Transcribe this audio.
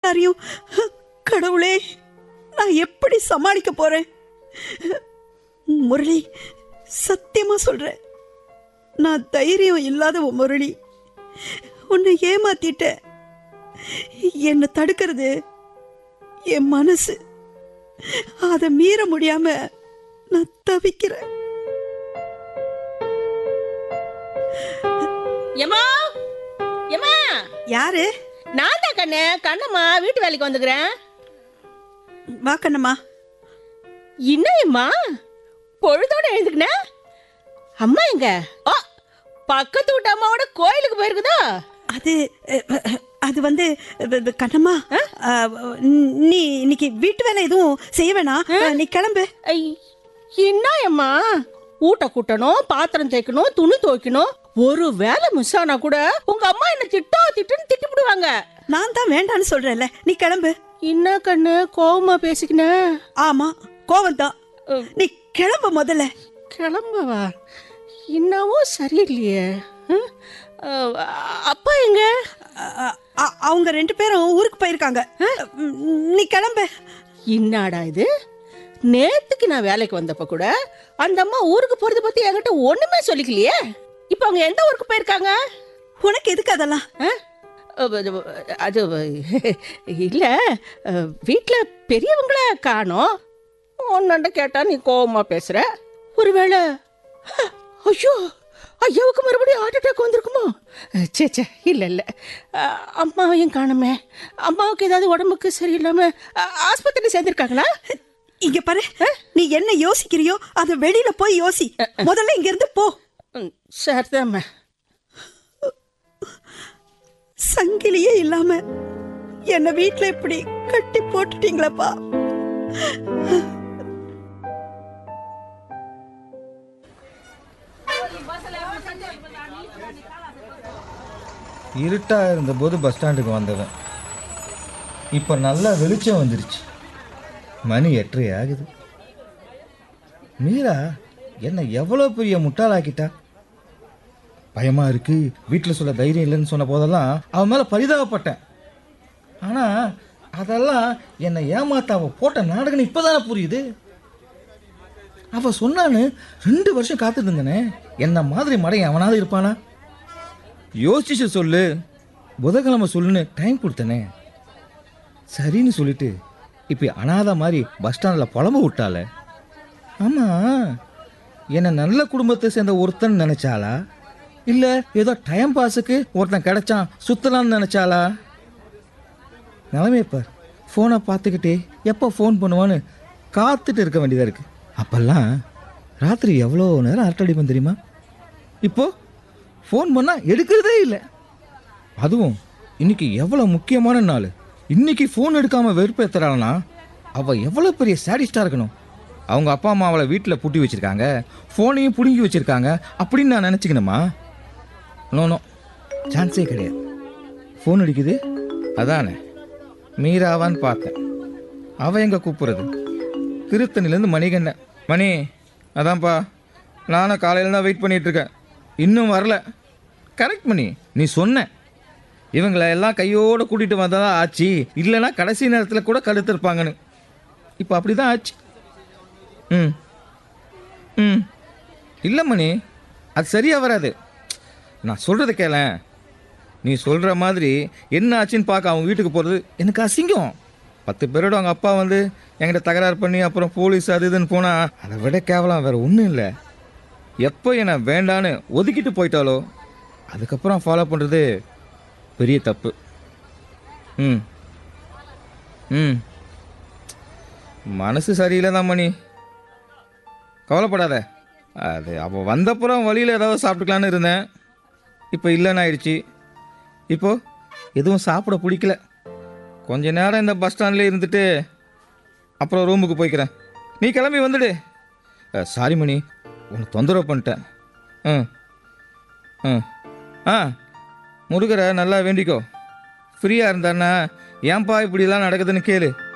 எல்லாரையும் கடவுளே நான் எப்படி சமாளிக்க போறேன் முரளி சத்தியமா சொல்றேன் நான் தைரியம் இல்லாத ஒரு முரளி உன்னை ஏமாத்திட்டேன் என்னை தடுக்கிறது என் மனசு அதை மீற முடியாம நான் தவிக்கிறேன் ஏமா ஏமா யாரு நான் தான் கண்ணு கண்ணம்மா வீட்டு வேலைக்கு வந்துக்கிறேன் வா கண்ணம்மா என்னம்மா பொழுதோட எழுந்துக்கின அம்மா எங்க ஆ பக்கத்து வீட்டு அம்மாவோட கோயிலுக்கு போயிருக்குதா அது அஹ், அஹ், அது வந்து அஹ், அஹ், கண்ணம்மா அஹ், நீ இன்னைக்கு வீட்டு வேலை எதுவும் செய்ய வேணாம் அஹ், நீ கிளம்பு ஐ, என்ன அம்மா ஊட்ட கூட்டணும் பாத்திரம் தேய்க்கணும் துணி துவைக்கணும் ஒரு வேலை மிஸ் ஆனா கூட உங்க அம்மா என்ன திட்டா திட்டுன்னு திட்டிவிடுவாங்க நான் தான் வேண்டான்னு சொல்றேன்ல நீ கிளம்பு என்ன கண்ணு கோவமா பேசிக்கின ஆமா கோவம் தான் நீ கிளம்பு முதல்ல கிளம்பவா என்னவோ சரியில்லையே ம்? அஹ், அப்பா எங்க அ- அ- அவங்க ரெண்டு பேரும் ஊருக்கு போயிருக்காங்க ம், நீ கிளம்பு என்னடா இது நேத்துக்கு நான் வேலைக்கு வந்தப்ப கூட அந்த அம்மா ஊருக்கு போறத பத்தி என்கிட்ட ஒண்ணுமே சொல்லிக்கலையே இப்ப அவங்க எந்த ஊருக்கு போயிருக்காங்க உனக்கு எதுக்கு அதெல்லாம் அஹ்? அஹ், அது- அது இல்ல அஹ், வீட்ல பெரியவங்கள காணோம் உன்னண்ட கேட்டா நீ கோவமா பேசுற ஒருவேளை ஐயோ ஐயாவுக்கு மறுபடியும் ஹார்ட் அட்டாக் வந்திருக்குமோ அஹ், சே சே இல்ல இல்ல அஹ், அம்மாவையும் காணுமே அம்மாவுக்கு ஏதாவது உடம்புக்கு சரியில்லாம அஹ், ஆஸ்பத்திரி சேர்ந்திருக்காங்களா இங்க பாரு நீ என்ன யோசிக்கிறியோ அத வெளியில போய் யோசி முதல்ல இங்க இருந்து போ ம், சரிதாம்மா சங்கிலியே இல்லாம என்ன வீட்ல இப்படி கட்டி போட்டுட்டீங்களப்பா இருட்டாக இருந்தபோது பஸ் ஸ்டாண்டுக்கு வந்தவன் இப்போ நல்லா வெளிச்சம் வந்துருச்சு மணி எட்டரை ஆகுது மீரா என்ன எவ்வளோ பெரிய முட்டாளாக்கிட்டா பயமா இருக்கு வீட்டில் சொல்ல தைரியம் இல்லைன்னு சொன்ன போதெல்லாம் அவன் மேலே பரிதாபப்பட்டேன் ஆனால் அதெல்லாம் என்னை ஏமாத்த அவ போட்ட நாடகம் இப்போதானே புரியுது அவ சொன்னான்னு ரெண்டு வருஷம் காத்துருந்தேனே என்ன மாதிரி மடையன் அவனாவது இருப்பானா யோசிச்சு சொல்லு புதன்கிழமை சொல்லுன்னு டைம் கொடுத்தனே சரின்னு சொல்லிட்டு இப்போ அனாதை மாதிரி பஸ் ஸ்டாண்டில் புலம்ப விட்டால ஆமாம் என்னை நல்ல குடும்பத்தை சேர்ந்த ஒருத்தன் நினைச்சாளா இல்லை ஏதோ டைம் பாஸுக்கு ஒருத்தன் கிடைச்சான் சுத்தலாம்னு நினைச்சாளா நிலைமையை பார் ஃபோனை பார்த்துக்கிட்டே எப்போ ஃபோன் பண்ணுவான்னு காத்துட்டு இருக்க வேண்டியதாக இருக்கு அப்பெல்லாம் ராத்திரி எவ்வளோ நேரம் அரட்டடிப்பேன் தெரியுமா இப்போ ஃபோன் பண்ணால் எடுக்கிறதே இல்லை அதுவும் இன்னைக்கு எவ்வளோ முக்கியமான நாள் இன்னைக்கு ஃபோன் எடுக்காமல் வெறுப்பேற்றுறாள்னா அவள் எவ்வளோ பெரிய சாடிஸ்டாக இருக்கணும் அவங்க அப்பா அம்மா அவளை வீட்டில் பூட்டி வச்சிருக்காங்க ஃபோனையும் பிடுங்கி வச்சிருக்காங்க அப்படின்னு நான் நினச்சிக்கணுமா நோ நோ சான்ஸே கிடையாது ஃபோன் அடிக்குது அதானே மீராவான்னு பார்த்தேன் அவ எங்க கூப்பிடுறது திருத்தணிலேருந்து மணிகண்டன் மணி அதான்ப்பா நானும் காலையில் தான் வெயிட் பண்ணிட்டு இருக்கேன் இன்னும் வரல கரெக்ட் மணி நீ சொன்ன இவங்கள எல்லாம் கையோடு கூட்டிகிட்டு வந்ததா ஆச்சு இல்லைன்னா கடைசி நேரத்தில் கூட கழுத்திருப்பாங்கன்னு இப்போ அப்படி தான் ஆச்சு ம் ம் இல்லை மணி அது சரியாக வராது நான் சொல்கிறத கேளேன் நீ சொல்கிற மாதிரி என்ன ஆச்சுன்னு பார்க்க அவங்க வீட்டுக்கு போகிறது எனக்கு அசிங்கம் பத்து பேரோட அவங்க அப்பா வந்து என்கிட்ட தகராறு பண்ணி அப்புறம் போலீஸ் அது இதுன்னு போனால் அதை விட கேவலம் வேறு ஒன்றும் இல்லை எப்போ என்னை வேண்டான்னு ஒதுக்கிட்டு போயிட்டாலோ அதுக்கப்புறம் ஃபாலோ பண்ணுறது பெரிய தப்பு ம் ம் மனசு சரியில்லை தான் மணி கவலைப்படாத அது அவள் வந்தப்புறம் வழியில் ஏதாவது சாப்பிட்டுக்கலான்னு இருந்தேன் இப்போ இல்லைன்னு ஆயிடுச்சு இப்போ எதுவும் சாப்பிட பிடிக்கல கொஞ்ச நேரம் இந்த பஸ் ஸ்டாண்ட்லேயே இருந்துட்டு அப்புறம் ரூமுக்கு போய்க்கிறேன் நீ கிளம்பி வந்துடு சாரி மணி உனக்கு தொந்தரவு பண்ணிட்டேன் ம் ம் ஆ முருகரை நல்லா வேண்டிக்கோ ஃப்ரீயாக இருந்தான்னா ஏன்பா இப்படிலாம் நடக்குதுன்னு கேளு